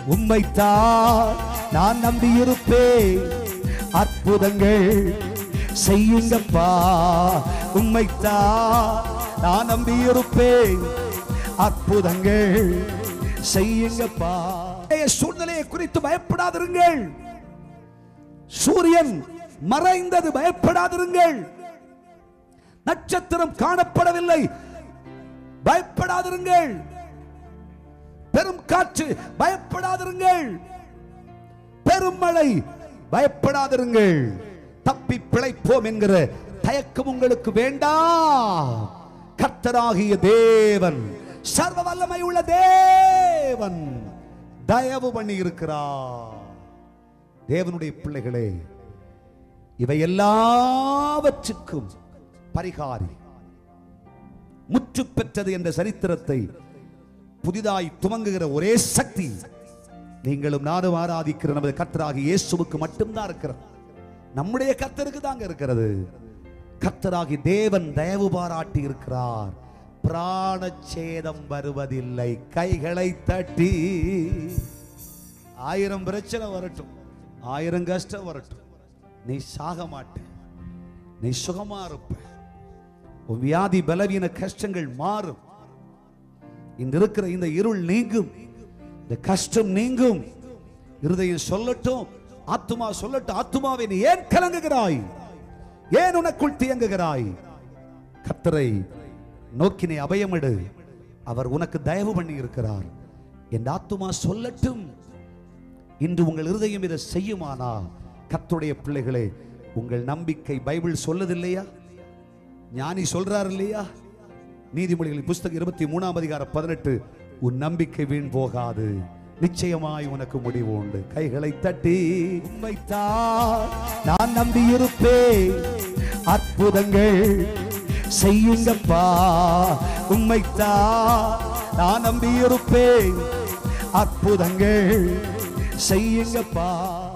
உம்மைத்தான் நான் நம்பியிருப்பேன் அற்புதங்கள் செய்யுங்கப்பா உம்மைத்தான் நான் நம்பியிருப்பேன் அற்புதங்கள் செய்யுங்கப்பா சூழ்நிலையை குறித்து பயப்படாதிருங்கள் சூரியன் மறைந்தது பயப்படாதிருங்கள் நட்சத்திரம் காணப்படவில்லை பயப்படாதிருங்கள் பெரும் காற்று பயப்படாதிருங்கள் பெருமழை பயப்படாதிருங்கள் தப்பி பிழைப்போம் என்கிற தயக்கம் உங்களுக்கு வேண்டாம் கர்த்தராகிய தேவன் சர்வ வல்லமை உள்ள தேவன் தயவு பண்ணி இருக்கிறார் தேவனுடைய பிள்ளைகளே இவை எல்லாவற்றுக்கும் பரிகாரி முற்று பெற்றது என்ற சரித்திரத்தை புதிதாய் துவங்குகிற ஒரே சக்தி நீங்களும் நானும் ஆராதிக்கிற நமது கர்த்தராகி இயேசுவுக்கு மட்டும்தான் இருக்கிறது நம்முடைய கர்த்தருக்கு தாங்க இருக்கிறது கர்த்தராகி தேவன் தயவு பாராட்டி இருக்கிறார் பிராணச்சேதம் வருவதில்லை கைகளை தட்டி ஆயிரம் பிரச்சனை வரட்டும் ஆயிரம் கஷ்டம் வரட்டும் நீ சாக மாட்ட நீ சுகமா இருப்ப உன் வியாதி பலவீன கஷ்டங்கள் மாறும் இன்று இருக்கிற இந்த இருள் நீங்கும் இந்த கஷ்டம் நீங்கும் இருதயம் சொல்லட்டும் ஆத்துமா சொல்லட்டும் ஆத்துமாவை நீ ஏன் கலங்குகிறாய் ஏன் உனக்குள் தியங்குகிறாய் கத்தரை நோக்கி நீ அபயமிடு அவர் உனக்கு தயவு பண்ணி இருக்கிறார் என் ஆத்துமா சொல்லட்டும் இன்று உங்கள் இருதயம் இதை செய்யுமானா கர்த்தருடைய பிள்ளைகளே உங்கள் நம்பிக்கை பைபிள் சொல்லுதில்லையா ஞானி சொல்றார் இல்லையா நீதிமொழிகளின் புஸ்தகம் இருபத்தி மூணாம் அதிகாரம் பதினெட்டு உன் நம்பிக்கை வீண் போகாது நிச்சயமாய் உனக்கு முடிவு உண்டு கைகளை தட்டி உண்மைத்தான் நான் நம்பியிருப்பேன் அற்புதங்கள் செய்யுங்கப்பா உண்மைத்தான் நான் நம்பியிருப்பேன் அற்புதங்கள் செய்யுங்கப்பா